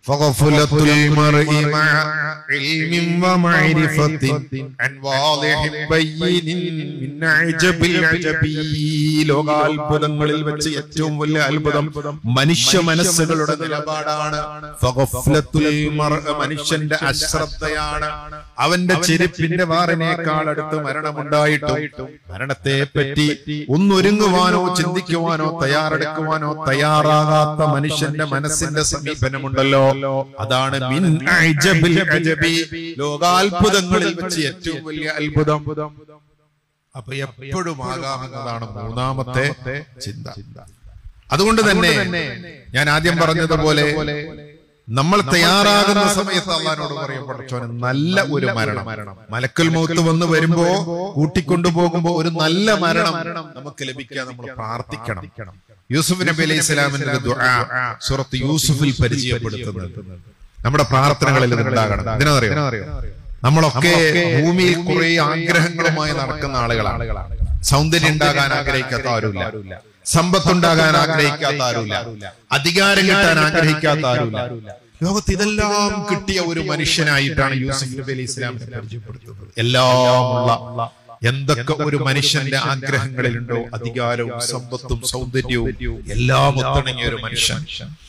فغفلة المرء مع علم ومعرفة عن واضح بين من عجب العجب ലോകാത്ഭുതങ്ങളിൽ വെച്ച് ഏറ്റവും വലിയ അത്ഭുതം മനുഷ്യ മനസ്സുകളുടെ നിലപാടാണ് ഫഗഫ്ലത്തുൽ മർഅ മനുഷ്യന്റെ അശ്രദ്ധയാണ് അവന്റെ ചെരുപ്പിന്റെ വാറിനേക്കാൾ അടുത്ത് മരണമുണ്ടായിട്ടും മരണത്തെ പറ്റി ഒന്നൊരുങ്ങുവാനോ ചിന്തിക്കുവാനോ തയ്യാറെടുക്കുവാനോ തയ്യാറാകാത്ത മനുഷ്യന്റെ മനസ്സിന്റെ സമീപനമുണ്ടല്ലോ അതാണ് മിൻ അജബിൽ അജബി ലോകാത്ഭുതങ്ങളിൽ വെച്ച് ഏറ്റവും വലിയ അത്ഭുതം അപ്പൊ എപ്പോഴും ആകാമെന്നതാണ് മൂന്നാമത്തെ ചിന്ത അതുകൊണ്ട് തന്നെ ഞാൻ ആദ്യം പറഞ്ഞതുപോലെ നമ്മൾ തയ്യാറാകുന്ന സമയത്ത് അള്ളഹാനോട് പറയും പഠിച്ചോന് നല്ല ഒരു മരണം മലക്കൽ മൗത്ത് വന്ന് വരുമ്പോ കൂട്ടിക്കൊണ്ടുപോകുമ്പോ ഒരു നല്ല മരണം നമുക്ക് ലഭിക്കാൻ നമ്മൾ പ്രാർത്ഥിക്കണം യൂസുഫ് നബി അലൈഹി ഇസ്ലാമിന്റെ ദുആ സൂറത്ത് യൂസുഫിൽ പരിചയപ്പെടുത്തുന്നത് നമ്മുടെ പ്രാർത്ഥനകളിൽ ഇത് ഉണ്ടാകണം ഇതിനറിയോ നമ്മളൊക്കെ ഭൂമിയിൽ കുറെ ആഗ്രഹങ്ങളുമായി നടക്കുന്ന ആളുകളാണ് സൗന്ദര്യം ഉണ്ടാകാൻ ആഗ്രഹിക്കാത്ത ആരുമില്ല സമ്പത്തുണ്ടാകാൻ ആഗ്രഹിക്കാത്ത ആരുമില്ല അധികാരം കിട്ടാൻ ആഗ്രഹിക്കാത്ത ആരുമില്ല ലോകത്ത് ഇതെല്ലാം കിട്ടിയ ഒരു മനുഷ്യനായിട്ടാണ് യൂസുഫ് നബി അലൈഹി ഇസ്ലാമിനെ പരിചയപ്പെടുത്തുന്നത് എല്ലാമുള്ള എന്തൊക്കെ ഒരു മനുഷ്യന്റെ ആഗ്രഹങ്ങളിലുണ്ടോ അധികാരവും സമ്പത്തും സൗന്ദര്യവും എല്ലാം ഒത്തിണങ്ങിയ ഒരു മനുഷ്യൻ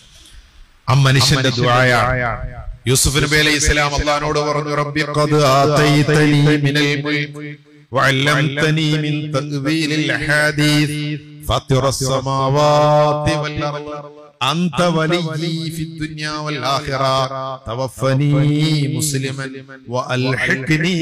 ആ മനുഷ്യന്റെ ദുആയ യൂസുഫ് നബി അലൈഹി ഇസ്ലാം അള്ളഹാനോട് പറഞ്ഞു റബ്ബി ഖദ് ആതൈതനി മിനൽ മുൽക്ക് വഅല്ലംതനി മിൻ തഅ്വീലിൽ അഹാദീസ് ഫാത്തിറ السماوات والأرض أنت ولي في الدنيا والآخرة توفني مسلما وألحقني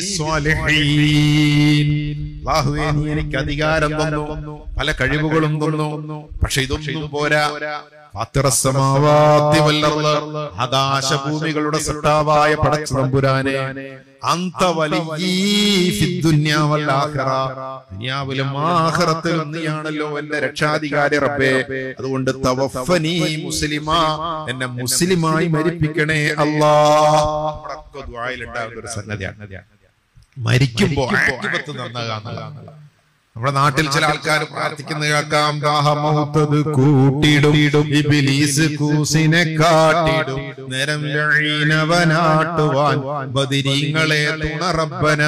بالصالحين അള്ളാഹുവേ നീ എനിക്ക് അധികാരം തന്നു പല കഴിവുകളും തന്നു പക്ഷെ ഇതൊന്നും പോരാ ഫാത്തിറസ്സമാവാത്തി വല്ലർള്. ആകാശഭൂമികളുടെ സൃഷ്ടാവായ പടച്ച തമ്പുരാനെ അന്ത വലിയീ ഫിദ്ദുന്യാ വൽ ആഖിറ. ദുനിയാവിലും ആഖിറത്തിലും നീയാണല്ലോ എന്റെ രക്ഷാധികാരി റബ്ബേ അതുകൊണ്ട് തവഫനി മുസ്ലിമാ എന്നെ മുസ്ലിമായി മരിപ്പിക്കണേ അല്ലാ നമ്മുടെയൊക്കെ ദുആയിൽ ഉണ്ടാകുന്ന ഒരു സംഗതിയാണ് മരിക്കുമ്പോ ആക്കിബത്ത് നന്നാകാന്നുള്ളതാണ് നമ്മുടെ നാട്ടിൽ ചില ആൾക്കാർ പ്രാർത്ഥിക്കുന്ന കേൾക്കാം ദാഹമൗത്തത് കൂട്ടിടും ഇബിലീസ് കൂസിനെ കാട്ടിടും നേരം ലഴീനവനാട്ടുവാൻ ബദിരീങ്ങളെ തുണറബ്ബന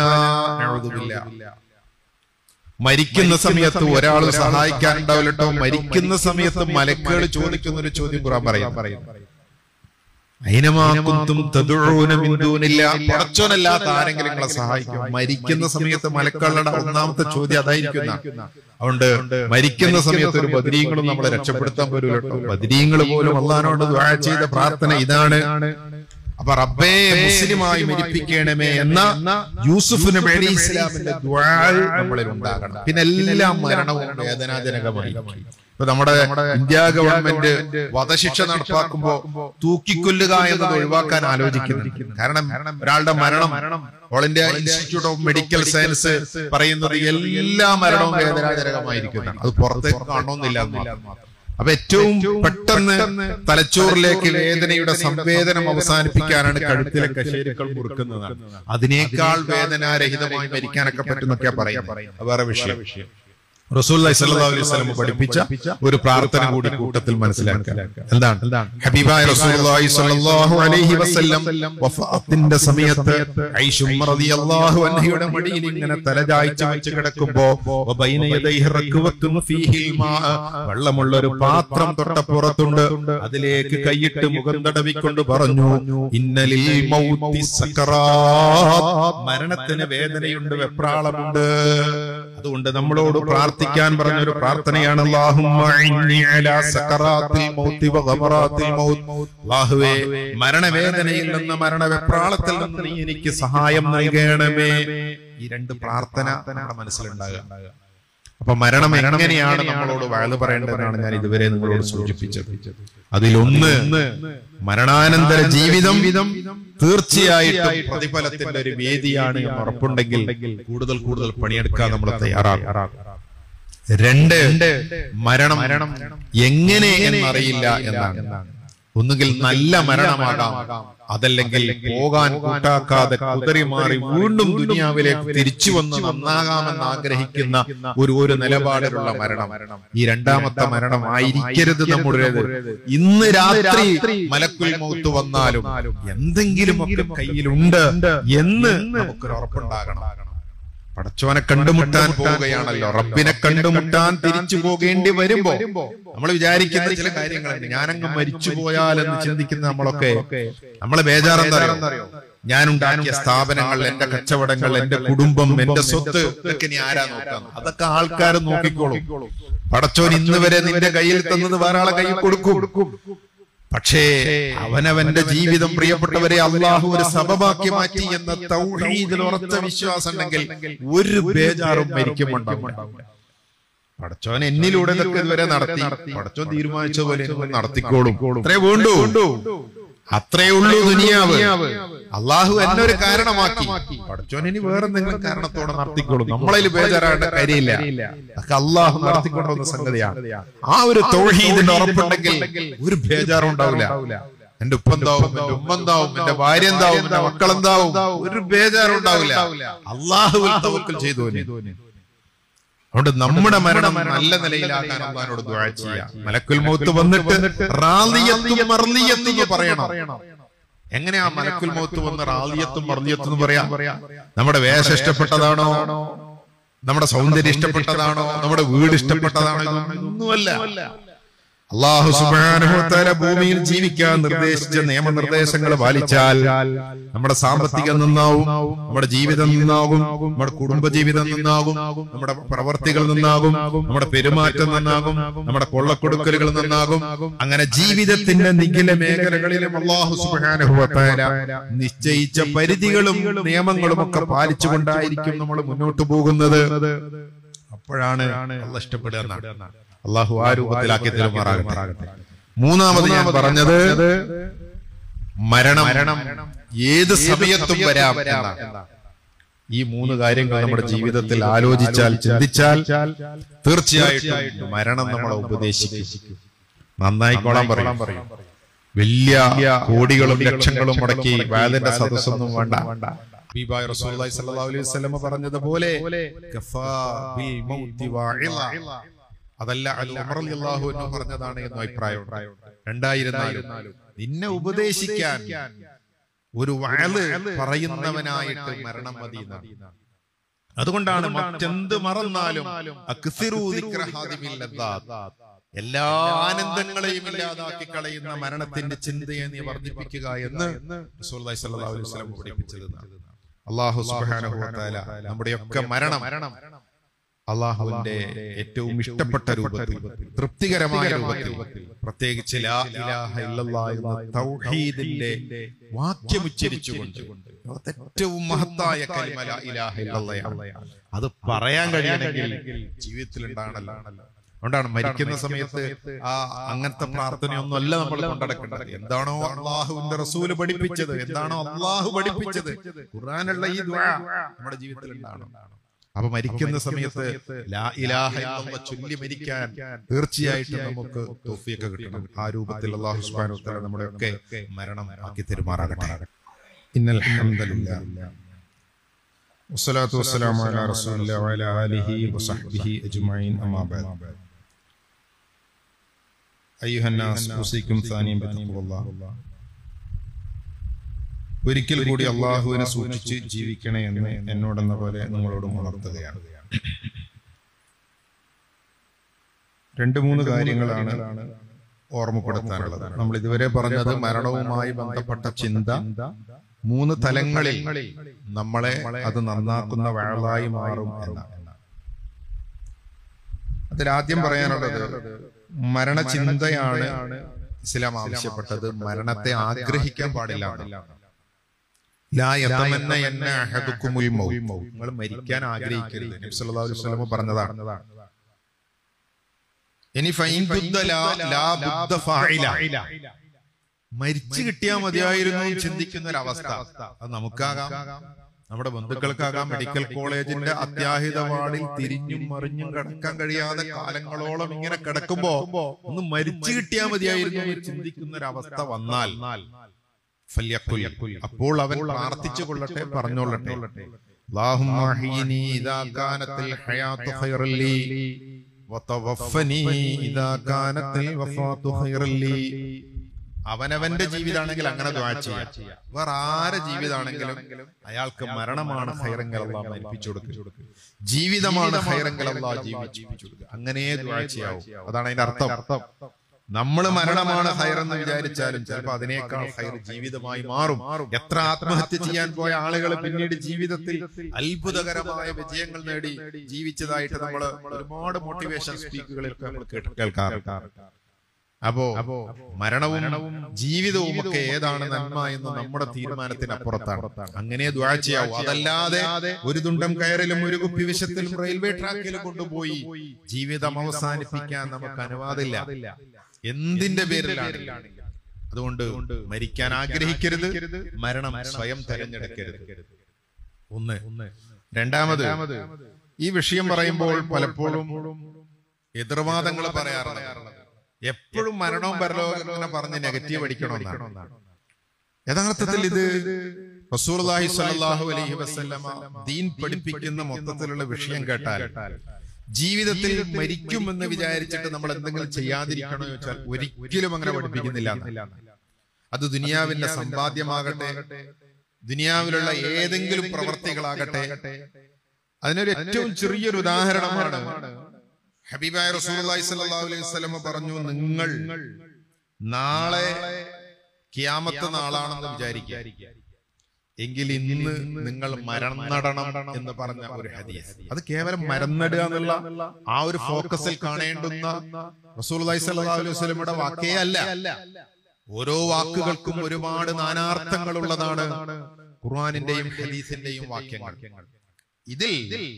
മരിക്കുന്ന സമയത്ത് ഒരാൾ സഹായിക്കാൻ ഉണ്ടാവില്ല കേട്ടോ മരിക്കുന്ന സമയത്ത് മലക്കുകൾ ചോദിക്കുന്ന ഒരു ചോദ്യം ഖുറാൻ പറയാം അയിനമാ കുന്തും തദുഊന മിൻ ദൂനില്ല പടച്ചോനല്ലാത്ത ആരെങ്കിലും നിങ്ങളെ സഹായിക്കും മരിക്കുന്ന സമയത്ത് മലക്കളുടെ ഒന്നാമത്തെ ചോദ്യം അതായിരിക്കുന്ന അതുകൊണ്ട് മരിക്കുന്ന സമയത്ത് ഒരു ബദരീങ്ങളും നമ്മളെ രക്ഷപ്പെടുത്താൻ പോലും കേട്ടോ ബദരീങ്ങൾ പോലും അള്ളഹാനോട് ദുആ ചെയ്ത പ്രാർത്ഥന ഇതാണ് അപ്പൊ റബ്ബേ മുസ്ലിമായി മരിപ്പിക്കണമേ എന്ന യൂസുഫ് നബി അലൈഹി ഇസ്ലാമിന്റെ ദുആ നമ്മളിൽ ഉണ്ടാകണം പിന്നെ എല്ലാം മരണവും വേദനാജനകമായി ഇപ്പൊ നമ്മുടെ ഇന്ത്യ ഗവൺമെന്റ് വധശിക്ഷ നടപ്പാക്കുമ്പോ തൂക്കിക്കൊല്ലുക എന്നത് ഒഴിവാക്കാൻ ആലോചിക്കുന്നു കാരണം ഒരാളുടെ മരണം all India institute of medical science പറയുന്നത് എല്ലാ മരണവും വേദനാജനകമായിരിക്കുന്നതാണ് അത് പുറത്തേക്ക് കാണണമെന്നില്ല എന്ന് മാത്രം. അപ്പൊ ഏറ്റവും പെട്ടെന്ന് തലച്ചോറിലേക്ക് വേദനയുടെ സംവേദനം അവസാനിപ്പിക്കാനാണ് കഴുത്തിലെ കശേരുക്കൾ മുറുക്കുന്നതാണ് അതിനേക്കാൾ വേദനാരഹിതമായി മരിക്കാനൊക്കെ പറ്റുന്നൊക്കെയാ പറയാം അത് വേറെ വിഷയം റസൂലുള്ളാഹി സ്വല്ലല്ലാഹു അലൈഹി വസല്ലം പഠിപ്പിച്ച ഒരു പ്രാർത്ഥന കൂടി കൂട്ടത്തിൽ മനസ്സിലാക്കുക എന്താണ് ഹബീബായ റസൂലുള്ളാഹി സ്വല്ലല്ലാഹു അലൈഹി വസല്ലം വഫാത്തിന്റെ സമയത്ത് ഐഷും റളിയല്ലാഹു അൻഹയുടെ മടിയിൽ ഇങ്ങനെ തലചായ്ച്ച് വെച്ച് കിടക്കുമ്പോ വബൈന യദൈഹി റക്വത്തുൻ ഫീഹിൽ മാ വെള്ളമുള്ള ഒരു പാത്രം തൊട്ടപ്പുറത്തുണ്ട് അതിലേക്ക് കൈയിട്ട് മുഖം തടവിക്കൊണ്ട് പറഞ്ഞു ഇന്നലിൽ മൗത്തി സക്കറാത്ത് മരണത്തിന് വേദനയുണ്ട് വെപ്രാളമുണ്ട് അതുകൊണ്ട് നമ്മളോട് പ്രാർത്ഥിക്കാൻ പറഞ്ഞൊരു പ്രാർത്ഥനയാണ് അല്ലാഹുമ്മ ഇന്നി അലാ സക്കറാത്തിൽ മൗത്തി വ ഗമറാത്തിൽ മൗത്ത് അല്ലാഹുവേ മരണവേദനയിൽ നിന്ന് മരണവെപ്രാളത്തിൽ നിന്ന് നീ എനിക്ക് സഹായം നൽകണമേ ഈ രണ്ട് പ്രാർത്ഥന നമ്മുടെ മനസ്സിലുണ്ടാകുക അപ്പൊ മരണം എങ്ങനെയാണ് നമ്മളോട് വഴല് പറയേണ്ടതെന്നാണ് ഞാൻ ഇതുവരെ നിങ്ങളോട് സൂചിപ്പിച്ചത് അതിലൊന്ന് മരണാനന്തര ജീവിതം തീർച്ചയായിട്ടും പ്രതിഫലത്തിന്റെ ഒരു വേദിയാണ് എന്ന് ഉറപ്പുണ്ടെങ്കിൽ കൂടുതൽ കൂടുതൽ പണിയെടുക്കാൻ നമ്മൾ തയ്യാറാകും രണ്ട് മരണം മരണം എങ്ങനെ എന്നറിയില്ല എന്നാണ് ഒന്നുകിൽ നല്ല മരണമാകാം അതല്ലെങ്കിൽ പോകാൻ കൂട്ടാക്കാതെ കുതറി മാറി വീണ്ടും ദുനിയാവിലേക്ക് തിരിച്ചു വന്ന് നന്നാകാമെന്ന് ആഗ്രഹിക്കുന്ന ഒരു ഒരു നിലപാടിലുള്ള മരണം ഈ രണ്ടാമത്തെ മരണം ആയിരിക്കരുത് നമ്മുടേത് ഇന്ന് രാത്രി മലക്കുൽ മൗത്ത് വന്നാലും എന്തെങ്കിലും ഒക്കെ കയ്യിലുണ്ട് എന്ന് നമുക്കൊരു ഉറപ്പുണ്ടാകണം പടച്ചോനെ കണ്ടുമുട്ടാൻ പോവുകയാണല്ലോ റബ്ബിനെ കണ്ടുമുട്ടാൻ തിരിച്ചു പോകേണ്ടി വരുമ്പോ നമ്മൾ വിചാരിക്കുന്ന ചില കാര്യങ്ങളുണ്ട് ഞാനങ്ങ് മരിച്ചു പോയാലെന്ന് ചിന്തിക്കുന്ന നമ്മളൊക്കെ നമ്മളെ ബേജാറെന്താ അറിയോ ഞാൻ ഉണ്ടാക്കിയ സ്ഥാപനങ്ങൾ എന്റെ കച്ചവടങ്ങൾ എന്റെ കുടുംബം എന്റെ സ്വത്ത് ഇതൊക്കെ ഇനി ആരാ നോക്കാം അതൊക്കെ ആൾക്കാർ നോക്കിക്കോളും പടച്ചോൻ ഇന്ന് വരെ നിന്റെ കയ്യിൽ തന്നത് വേറെ ആളെ കയ്യിൽ കൊടുക്കും പക്ഷേ അവനവന്റെ ജീവിതം പ്രിയപ്പെട്ടവരെ അള്ളാഹു ഒരു സബബാക്കി മാറ്റി എന്ന തൗഹീദിൽ ഉറച്ച വിശ്വാസം ഉണ്ടെങ്കിൽ ഒരു ബേജാറും മരിക്കുമുണ്ടാവില്ല പടച്ചോൻ എന്നിലൂടെ ഇതൊക്കെ ഇതുവരെ നടത്തി പടച്ചോൻ തീരുമാനിച്ച പോലെ ഇതൊക്കെ നടത്തിക്കോളും അത്രേ വേണ്ടു അത്രേ ഉള്ളൂ ദുനിയാവ് അള്ളാഹു എന്നെ ഒരു കാരണമാക്കി പടച്ചോൻ ഇനി വേറെ എന്തെങ്കിലും കാരണത്തോടെ നടത്തിക്കോളും നമ്മളതിൽ ബേജാറാവേണ്ട കാര്യമില്ല അതൊക്കെ അള്ളാഹു നടത്തിക്കൊണ്ടുവന്ന സംഗതിയാണ് ആ ഒരു തൗഹീദിന്റെ ഉറപ്പുണ്ടെങ്കിൽ ഒരു ബേജാറും ഉണ്ടാവില്ല എന്റെ ഉപ്പ എന്താവും എന്റെ ഉമ്മ എന്താവും എന്റെ ഭാര്യ എന്താവും എന്റെ മക്കൾ എന്താവും ഒരു ബേജാറും ഉണ്ടാവില്ല അള്ളാഹുവിൽ തവക്കൽ ചെയ്തു അതുകൊണ്ട് നമ്മുടെ മരണം നല്ല നിലയിലാക്കാൻ അള്ളഹാനോട് ദുആ ചെയ്യാം മലക്കുൽ മൗത്ത് വന്നിട്ട് റാളിയത്തും മർളിയത്തും എന്ന് പറയണം എങ്ങനെയാ മലക്കുൽ മൗത്ത് വന്ന് റാളിയത്തും മർളിയത്തും എന്ന് പറയാം നമ്മുടെ വേഷം ഇഷ്ടപ്പെട്ടതാണോ നമ്മുടെ സൗന്ദര്യം ഇഷ്ടപ്പെട്ടതാണോ നമ്മുടെ വീട് ഇഷ്ടപ്പെട്ടതാണോ ഇതൊന്നുമല്ല അള്ളാഹു സുബാനുഹോത്താല ഭൂമിയിൽ ജീവിക്കാൻ നിർദ്ദേശിച്ച നിയമനിർദ്ദേശങ്ങൾ പാലിച്ചാൽ നമ്മുടെ സാമ്പത്തികം നന്നാവും നമ്മുടെ ജീവിതം നന്നാകും നമ്മുടെ കുടുംബജീവിതം നന്നാകും നമ്മുടെ പ്രവർത്തികൾ നന്നാകും നമ്മുടെ പെരുമാറ്റം നന്നാകും നമ്മുടെ കൊള്ളക്കൊടുക്കലുകൾ നന്നാകും അങ്ങനെ ജീവിതത്തിന്റെ നിഖില മേഖലകളിലും അള്ളാഹു സുബാനുഹോത്താല നിശ്ചയിച്ച പരിധികളും നിയമങ്ങളും ഒക്കെ പാലിച്ചുകൊണ്ടായിരിക്കും നമ്മൾ മുന്നോട്ട് പോകുന്നത് അപ്പോഴാണ് അള്ള ഇഷ്ടപ്പെടുക എന്നാണ് അള്ളാഹു ആ രൂപത്തിലാക്കി തരുമാറാകട്ടെ മൂന്നാമത് ഞാൻ പറഞ്ഞത് മരണം ഏത് സമയത്തും വരാം എന്നാണ് ഈ മൂന്ന് കാര്യങ്ങൾ നമ്മുടെ ജീവിതത്തിൽ ആലോചിച്ചാൽ ചിന്തിച്ചാൽ തീർച്ചയായിട്ടും മരണം നമ്മളെ ഉപദേശിക്കും നന്നായിക്കോളാൻ പറയും വലിയ കോടികളും ലക്ഷങ്ങളും മുടക്കി വാദിന്റെ സദസ്സൊന്നും വേണ്ട ഹബീബായ റസൂലുള്ളാഹി സ്വല്ലല്ലാഹു അലൈഹി വസല്ലം പറഞ്ഞതുപോലെ കഫാ ബിൽ മൗതി വാഇള അതല്ല അൽ ഉമർ റളിയല്ലാഹു അൻഹു പറഞ്ഞതാണ് എന്ന് അഭിപ്രായം രണ്ടായിരുന്നാലും നിന്നെ ഉപദേശിക്കാൻ ഒരു വയല് പറയുന്നവനായിട്ട് മരണം മതി എന്നാണ്. അതുകൊണ്ടാണ് മറ്റെന്ത് മറന്നാലും അക്സിറൂ ദിക്ര ഹാദിമിൽ ലദ്ദാത്ത്. എല്ലാ ആനന്ദങ്ങളെയും ഇല്ലാതാക്കി കളയുന്ന മരണത്തിന്റെ ചിന്തയെ നീ വർദ്ധിപ്പിക്കുക എന്ന് റസൂലുള്ളാഹി സ്വല്ലല്ലാഹു അലൈഹി വസല്ലം പഠിപ്പിച്ചത് അള്ളാഹു സുബ്ഹാനഹു വ തആല നമ്മുടെയൊക്കെ മരണം അള്ളാഹുവിന്റെ ഏറ്റവും ഇഷ്ടപ്പെട്ട രൂപത്തിൽ തൃപ്തികരമായ രൂപത്തിൽ പ്രത്യേകിച്ച് ലാ ഇലാഹ ഇല്ലല്ലാഹ് എന്ന തൗഹീദിന്റെ വാക്യം ഉച്ചരിച്ചുകൊണ്ട് ലോകത്തെ ഏറ്റവും മഹത്തായ കലിമ ലാ ഇലാഹ ഇല്ലല്ലാഹ് അത് പറയാൻ കഴിയണമെങ്കിൽ ജീവിതത്തിൽ ഉണ്ടാകണല്ലോ അതുകൊണ്ടാണ് മരിക്കുന്ന സമയത്ത് ആ അങ്ങനത്തെ പ്രാർത്ഥനയൊന്നും അല്ല നമ്മൾ കൊണ്ടടക്കേണ്ടത് എന്താണോ അള്ളാഹുവിന്റെ റസൂല് പഠിപ്പിച്ചത് എന്താണോ അള്ളാഹു പഠിപ്പിച്ചത് ഖുർആനുള്ള ഈ ദുആ നമ്മുടെ ജീവിതത്തിൽ ഉണ്ടാകണം അപ്പൊ മരിക്കുന്ന സമയത്ത് ലാ ഇലാഹ ഇല്ലല്ലാഹ് ചൊല്ലി മരിക്കാൻ തീർച്ചയായിട്ടും നമുക്ക് തോഫിയൊക്കെ കിട്ടണം ആ രൂപത്തിൽ അള്ളാഹു സുബ്ഹാനഹു വ തആല നമ്മുടെ ഒക്കെ മരണം ആക്കി തെരുമാറാകട്ടെ ഇന്നൽ ഹംദലില്ലാഹ് والصلاة والسلام على رسول الله وعلى آله وصحبه أجمعين أما بعد أيها الناس أوصيكم ثانيا بتقوى الله ഒരിക്കൽ കൂടി അള്ളാഹുവിനെ സൂക്ഷിച്ച് ജീവിക്കണേ എന്ന് എന്നോടെന്ന പോലെ നിങ്ങളോടും ഉണർത്തുകയാണ് രണ്ട് മൂന്ന് കാര്യങ്ങളാണ് ഓർമ്മപ്പെടുത്താനുള്ളത് നമ്മൾ ഇതുവരെ പറഞ്ഞത് മരണവുമായി ബന്ധപ്പെട്ട ചിന്ത മൂന്ന് തലങ്ങളിൽ നമ്മളെ അത് നന്നാക്കുന്ന വഴലായി മാറും എന്നാണ് അതിലാദ്യം പറയാനുള്ളത് മരണചിന്തയാണ് ഇസ്ലാം ആവശ്യപ്പെട്ടത് മരണത്തെ ആഗ്രഹിക്കാൻ പാടില്ല ലാ യതമന്ന എന്ന അഹദുക്കുമുൽ മൗത്ത്. നിങ്ങൾ മരിക്കാൻ ആഗ്രഹിക്കരുത് നബി സല്ലല്ലാഹു അലൈഹി വസല്ലം പറഞ്ഞതാണ് ഇനി ഫൈൻ ബുദ്ധ ലാ- ലാ ബുദ്ധ ഫാഇല. മരിച്ചു കിട്ടിയാൽ മതിയായിരുന്നു എന്ന് ചിന്തിക്കുന്ന ഒരു അവസ്ഥ അത് നമുക്കാകാം നമ്മുടെ ബന്ധുക്കൾക്കാകാം മെഡിക്കൽ കോളേജിന്റെ അത്യാഹിത വാർഡിൽ തിരിഞ്ഞും മറിഞ്ഞും കിടക്കാൻ കഴിയാതെ കാലങ്ങളോളം ഇങ്ങനെ കിടക്കുമ്പോ ഒന്ന് മരിച്ചു കിട്ടിയാൽ മതിയായിരുന്നു എന്ന് ചിന്തിക്കുന്ന ഒരു അവസ്ഥ വന്നാൽ ഫല്യഖുൽ. അപ്പോൾ അവൻ പ്രാർത്ഥിച്ചു കൊള്ളട്ടെ പറഞ്ഞോളട്ടെ اللهم احيني اذا كانت الحياه خيرا لي وتوفني اذا كانت الوفاه خيرا لي അവനവന്റെ ജീവിതമാണെങ്കിൽ അങ്ങനെ ദ്വാ ചെയ്യാം വേറെ ആരെ ജീവിതമാണെങ്കിലും അയാൾക്ക് മരണമാണ് ഹൈറങ്കൽ അള്ളാഹ് മരിപ്പിച്ചു കൊടുക്കുക ജീവിതമാണ് ഹൈറങ്കൽ അള്ളാഹ് ജീവിപ്പിച്ചു കൊടുക്കുക അങ്ങനെ ദ്വാ ചെയ്യാവൂ അതാണ് അതിന്റെ അർത്ഥം നമ്മൾ മരണമാണ് ഹൈർ എന്ന് വിചാരിച്ചാലും ചിലപ്പോൾ അതിനേക്കാൾ ഹൈർ ജീവിതമായി മാറും എത്ര ആത്മഹത്യ ചെയ്യാൻ പോയ ആളുകൾ പിന്നീട് ജീവിതത്തിൽ അത്ഭുതകരമായ വിജയങ്ങൾ നേടി ജീവിച്ചതായിട്ട് നമ്മൾ ഒരുപാട് മോട്ടിവേഷൻ സ്പീക്കുകളിലൊക്കെ നമ്മൾ കേട്ട് കേൾക്കാറുണ്ട് അപ്പോ മരണവും ജീവിതവും ഒക്കെ ഏതാണ് നന്മ എന്ന് നമ്മുടെ തീരുമാനത്തിന് അപ്പുറത്താണ് അങ്ങനെ ദ്വാ ചെയ്യാവൂ അതല്ലാതെ ഒരു തുണ്ടം കയറിലും ഒരു കുപ്പി വിശത്തിലും റെയിൽവേ ട്രാക്കിലും കൊണ്ടുപോയി ജീവിതം അവസാനിപ്പിക്കാൻ നമുക്ക് അനുവാദമില്ല എന്തിന്റെ പേരിലാണ് അതുകൊണ്ട് മരിക്കാൻ ആഗ്രഹിക്കരുത് മരണം സ്വയം തെരഞ്ഞെടുക്കരുത് ഒന്ന് രണ്ടാമത് ഈ വിഷയം പറയുമ്പോൾ പലപ്പോഴും എതിർവാദങ്ങൾ പറയാറുണ്ട് എപ്പോഴും മരണവും പരലോകം ഇങ്ങനെ പറഞ്ഞ് നെഗറ്റീവ് അടിക്കണമെന്നാണ് യഥാർത്ഥത്തിൽ ഇത് റസൂലുള്ളാഹി സ്വല്ലല്ലാഹു അലൈഹി വസല്ലമ ദീൻ പഠിപ്പിക്കുന്ന മൊത്തത്തിലുള്ള വിഷയം കേട്ടാൽ ജീവിതത്തിൽ മരിക്കുമെന്ന് വിചാരിച്ചിട്ട് നമ്മൾ എന്തെങ്കിലും ചെയ്യാതിരിക്കണോ എന്ന് ചോദിച്ചാൽ ഒരിക്കലും അങ്ങനെ പഠിപ്പിക്കുന്നില്ല എന്ന്. അത് ദുനിയാവിന്റെ സമ്പാദ്യമാകട്ടെ ദുനിയാവിലുള്ള ഏതെങ്കിലും പ്രവർത്തികളാകട്ടെ അതിനൊരു ഏറ്റവും ചെറിയൊരു ഉദാഹരണമാണ് ഹബീബായ റസൂലുള്ളാഹി സ്വല്ലല്ലാഹു അലൈഹി വസല്ലമ പറഞ്ഞു നിങ്ങൾ നാളെ കിയാമത്ത് നാളാണെന്ന് വിചാരിക്കുക എങ്കിൽ ഇന്ന് നിങ്ങൾ മരന്നടണം എന്ന് പറഞ്ഞ ഒരു ഹദീസ് അത് കേവലം മരന്നടുക എന്നുള്ള ആ ഒരു ഫോക്കസിൽ കാണേണ്ടുന്ന റസൂലുള്ളാഹി സ്വല്ലല്ലാഹു അലൈഹി വസല്ലമയുടെ വാക്കേ അല്ല ഓരോ വാക്കുകൾക്കും ഒരുപാട് നാനാർത്ഥങ്ങൾ ഉള്ളതാണ് ഖുർആനിന്റെയും ഹദീസിന്റെയും വാക്യങ്ങൾ ഇതിൽ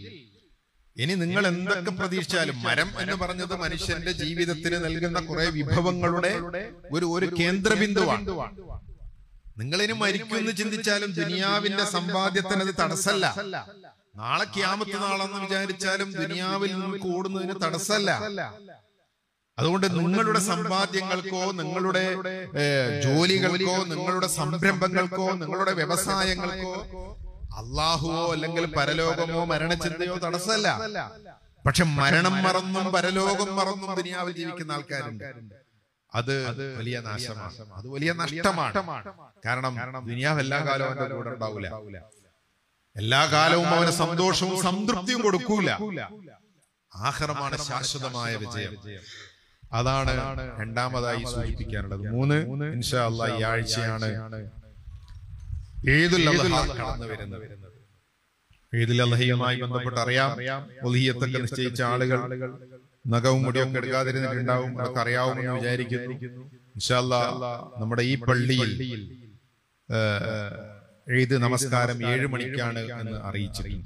ഇനി നിങ്ങൾ എന്തൊക്കെ പ്രതീക്ഷിച്ചാലും മരം എന്ന് പറഞ്ഞത് മനുഷ്യന്റെ ജീവിതത്തിന് നൽകുന്ന കുറെ വിഭവങ്ങളുടെ ഒരു ഒരു കേന്ദ്രബിന്ദുവാണ് നിങ്ങൾ ഇനി മരിക്കുമെന്ന് ചിന്തിച്ചാലും ദുനിയാവിന്റെ സമ്പാദ്യത്തിന് അത് തടസ്സല്ല നാളെ ക്യാമത്ത് നാളെന്ന് വിചാരിച്ചാലും ദുനിയാവിൽ നിന്ന് കൂടുന്നതിന് തടസ്സല്ല അതുകൊണ്ട് നിങ്ങളുടെ സമ്പാദ്യങ്ങൾക്കോ നിങ്ങളുടെ ഏഹ്, ജോലികൾക്കോ നിങ്ങളുടെ സംരംഭങ്ങൾക്കോ നിങ്ങളുടെ വ്യവസായങ്ങൾക്കോ അള്ളാഹുവോ അല്ലെങ്കിൽ പരലോകമോ മരണചിന്തയോ തടസ്സമല്ല പക്ഷെ മരണം മറന്നും പരലോകം മറന്നും ദുനിയാവിൽ ജീവിക്കുന്ന ആൾക്കാരുണ്ട് അത് വലിയ നാശമാണ് അത് വലിയ നഷ്ടമാണ് കാരണം ദുനിയാവ് എല്ലാ കാലവും അവന്റെ കൂടെ ഉണ്ടാവില്ല എല്ലാ കാലവും അവന് സന്തോഷവും സംതൃപ്തിയും കൊടുക്കൂല ആഹ്റമാണ് ശാശ്വതമായ വിജയം അതാണ് രണ്ടാമതായി സൂചിപ്പിക്കാനുള്ളത് മൂന്ന് ഇൻഷാ അള്ളാ ഈ ആഴ്ചയാണ് ഈദുൽ അദ്ഹ കടന്നു വരുന്നത് ഈദുൽ അദ്ഹയുമായി ബന്ധപ്പെട്ട് അറിയാം ഉൽഹിയത്തൊക്കെ നിശ്ചയിച്ച ആളുകൾ നഖവും മുടിയൊക്കെ എടുക്കാതിരുന്നിട്ടുണ്ടാവും അതൊക്കെ അറിയാവുമെന്ന് വിചാരിക്കുന്നു ഇൻഷാ അള്ളാ നമ്മുടെ ഈ പള്ളിയിൽ എഴുത് നമസ്കാരം ഏഴ് മണിക്കാണ് എന്ന് അറിയിച്ചിട്ടുണ്ട്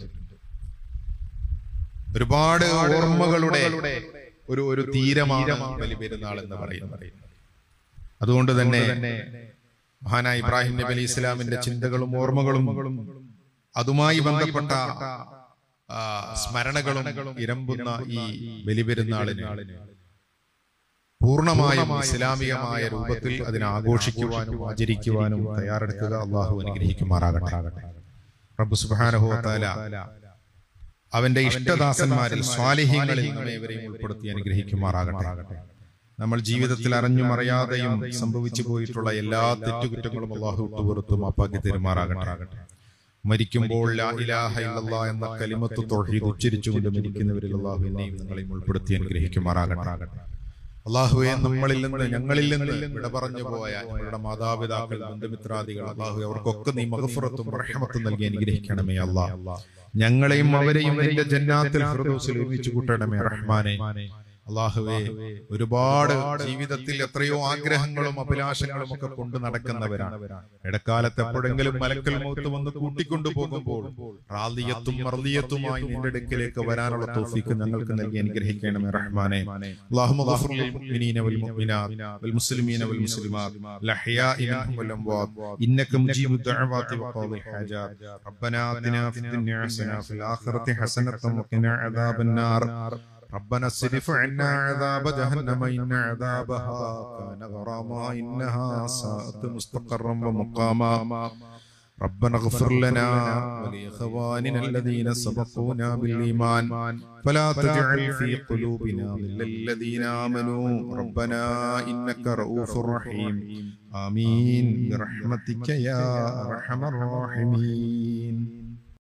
ഒരുപാട് ഓർമ്മകളുടെ ഒരു ഒരു തീരമാണ് ബലിപെരുന്നാൾ എന്ന് പറയുന്നത് അതുകൊണ്ട് തന്നെ മഹാനായ ഇബ്രാഹിം നബി അലി ഇസ്ലാമിന്റെ ചിന്തകളും ഓർമ്മകളും അതുമായി ബന്ധപ്പെട്ട ആ, സ്മരണകളും ഇരമ്പുന്ന ഈ ബലിപെരുന്നാളിന് പൂർണ്ണമായും ഇസ്ലാമികമായ രൂപത്തിൽ അതിനെ ആഘോഷിക്കുവാനും ആചരിക്കുവാനും തയ്യാറെടുക്കുക അള്ളാഹു അനുഗ്രഹിക്കുമാറാകട്ടെ റബ്ബ് സുബ്ഹാനഹു വതആല അവന്റെ ഇഷ്ടദാസന്മാരിൽ സ്വാലിഹ്യങ്ങളിൽ നമ്മെ ഇവരെയും ഉൾപ്പെടുത്തി അനുഗ്രഹിക്കുമാറാകട്ടെ നമ്മൾ ജീവിതത്തിൽ അറിഞ്ഞും അറിയാതെയും സംഭവിച്ചു പോയിട്ടുള്ള എല്ലാ തെറ്റുകുറ്റങ്ങളും അള്ളാഹു വിട്ടുപുറത്തും അപ്പാക്കി തെരുമാറാകട്ടെ മരിക്കുമ്പോൾ ലാ ഇലാഹ ഇല്ലല്ലാ എന്ന കലിമത്ത് തൊഴീദ് ഉച്ചരിച്ചുകൊണ്ട് മരിക്കുന്നവരിൽ അള്ളാഹു എന്നെയും നിങ്ങളെയും ഉൾപ്പെടുത്തി അനുഗ്രഹിക്കുമാറാകട്ടെ അള്ളാഹുവെ നമ്മളിൽ നിന്ന് ഞങ്ങളിൽ നിന്ന് വിട പറഞ്ഞു പോയ ഞങ്ങളുടെ മാതാപിതാക്കൾ ബന്ധുമിത്രാദികൾ അള്ളാഹു അവർക്കൊക്കെ നീ മഹഫുറത്തും റഹ്മത്തും നൽകി അനുഗ്രഹിക്കണമേ അള്ളാഹ് ഞങ്ങളെയും അവരെയും നിന്റെ ജന്നാത്തിൽ ഫിർദൗസിൽ ഒരുമിച്ച് കൂട്ടണമേ റഹ്മാനെ അള്ളാഹുവേ ഒരുപാട് ജീവിതത്തിൽ എത്രയോ ആഗ്രഹങ്ങളും അഭിലാഷങ്ങളും ഒക്കെ കൊണ്ടു നടക്കുന്നവരാണ് ഇടക്കാലത്ത് എപ്പോഴെങ്കിലും മലക്കൽ മൗത്ത് വന്ന് കൂട്ടിക്കൊണ്ടു പോകുമ്പോൾ റാദിയത്തും മർദിയത്തുമായി നിന്റെ അടുക്കിലേക്ക് വരാനുള്ള തോഫിക്ക് ഞങ്ങൾക്ക് നൽകി അനുഗ്രഹിക്കണമേ റഹ്മാനെ اللهم اغفر للمؤمنين والمؤمنات والمسلمين والمسلمات الاحياء منهم والاموات انك مجيب الدعوات وقاضي الحاجات ربنا اتنا في الدنيا حسنه وفي الاخره حسنه وقنا عذاب النار ربنا اصرف عنا عذاب جهنم إن عذابها كان غراما إنها ساءت مستقرا ومقاما ربنا اغفر لنا ولإخواننا الذين سبقونا بالإيمان فلا تجعل في قلوبنا غلا للذين آمنوا ربنا إنك رؤوف رحيم آمين برحمتك يا أرحم الراحمين